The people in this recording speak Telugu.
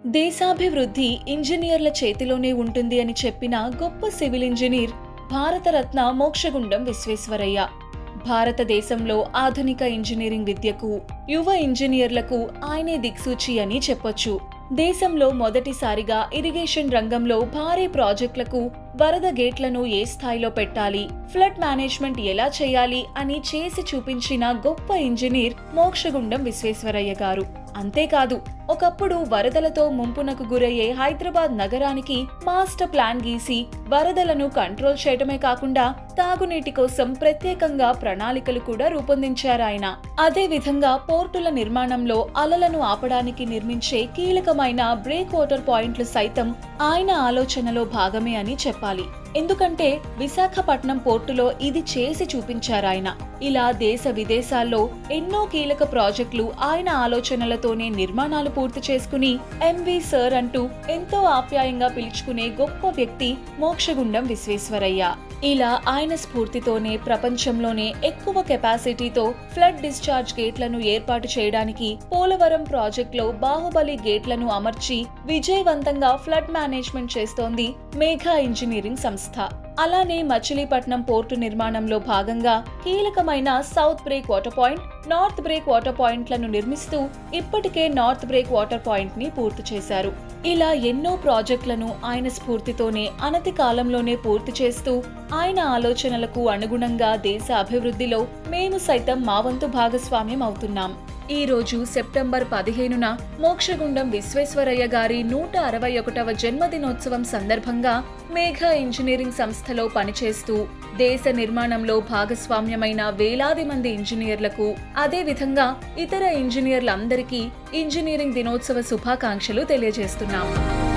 దేశాభివృద్ధి ఇంజనీర్ల చేతిలోనే ఉంటుంది అని చెప్పిన గొప్ప సివిల్ ఇంజనీర్ భారతరత్న మోక్షగుండం విశ్వేశ్వరయ్య భారతదేశంలో ఆధునిక ఇంజనీరింగ్ విద్యకు యువ ఇంజనీర్లకు ఆయనే దిక్సూచి అని చెప్పొచ్చు దేశంలో మొదటిసారిగా ఇరిగేషన్ రంగంలో భారీ ప్రాజెక్టులకు వరద గేట్లను ఏ స్థాయిలో పెట్టాలి ఫ్లడ్ మేనేజ్మెంట్ ఎలా చేయాలి అని చేసి చూపించిన గొప్ప ఇంజనీర్ మోక్షగుండం విశ్వేశ్వరయ్య గారు అంతేకాదు ఒకప్పుడు వరదలతో ముంపునకు గురయ్యే హైదరాబాద్ నగరానికి మాస్టర్ ప్లాన్ గీసి వరదలను కంట్రోల్ చేయడమే కాకుండా తాగునీటి కోసం ప్రత్యేకంగా ప్రణాళికలు కూడా రూపొందించారు ఆయన అదే విధంగా పోర్టుల నిర్మాణంలో అలలను ఆపడానికి నిర్మించే కీలకమైన బ్రేక్ వాటర్ పాయింట్లు సైతం ఆయన ఆలోచనలో భాగమే అని చెప్పాలి ఎందుకంటే విశాఖపట్నం పోర్టులో ఇది చేసి చూపించారు ఆయన ఇలా దేశ విదేశాల్లో ఎన్నో కీలక ప్రాజెక్టులు ఆయన ఆలోచనలతోనే నిర్మాణాలు పూర్తి చేసుకుని ఎంవి సర్ అంటూ ఎంతో ఆప్యాయంగా పిలుచుకునే గొప్ప వ్యక్తి మోక్షగుండం విశ్వేశ్వరయ్య ఇలా ఆయన స్ఫూర్తితోనే ప్రపంచంలోనే ఎక్కువ కెపాసిటీతో ఫ్లడ్ డిశ్చార్జ్ గేట్లను ఏర్పాటు చేయడానికి పోలవరం ప్రాజెక్టులో బాహుబలి గేట్లను అమర్చి విజయవంతంగా ఫ్లడ్ మేనేజ్మెంట్ చేస్తోంది మేఘా ఇంజనీరింగ్ సంస్థ అలానే మచిలీపట్నం పోర్టు నిర్మాణంలో భాగంగా కీలకమైన south breakwater point north breakwater పాయింట్లను నిర్మిస్తూ ఇప్పటికే నార్త్ బ్రేక్ వాటర్ పాయింట్ ని పూర్తి చేశారు ఇలా ఎన్నో ప్రాజెక్టులను ఆయన స్ఫూర్తితోనే అనతి కాలంలోనే పూర్తి చేస్తూ ఆయన ఆలోచనలకు అనుగుణంగా దేశ అభివృద్ధిలో మేము సైతం మా వంతు భాగస్వామ్యం అవుతున్నాం ఈ రోజు సెప్టెంబర్ పదిహేనున మోక్షగుండం విశ్వేశ్వరయ్య గారి నూట అరవై ఒకటవ జన్మదినోత్సవం సందర్భంగా మేఘ ఇంజనీరింగ్ సంస్థలో పనిచేస్తూ దేశ నిర్మాణంలో భాగస్వామ్యమైన వేలాది మంది ఇంజనీర్లకు అదేవిధంగా ఇతర ఇంజనీర్లందరికీ ఇంజనీరింగ్ దినోత్సవ శుభాకాంక్షలు తెలియజేస్తున్నాం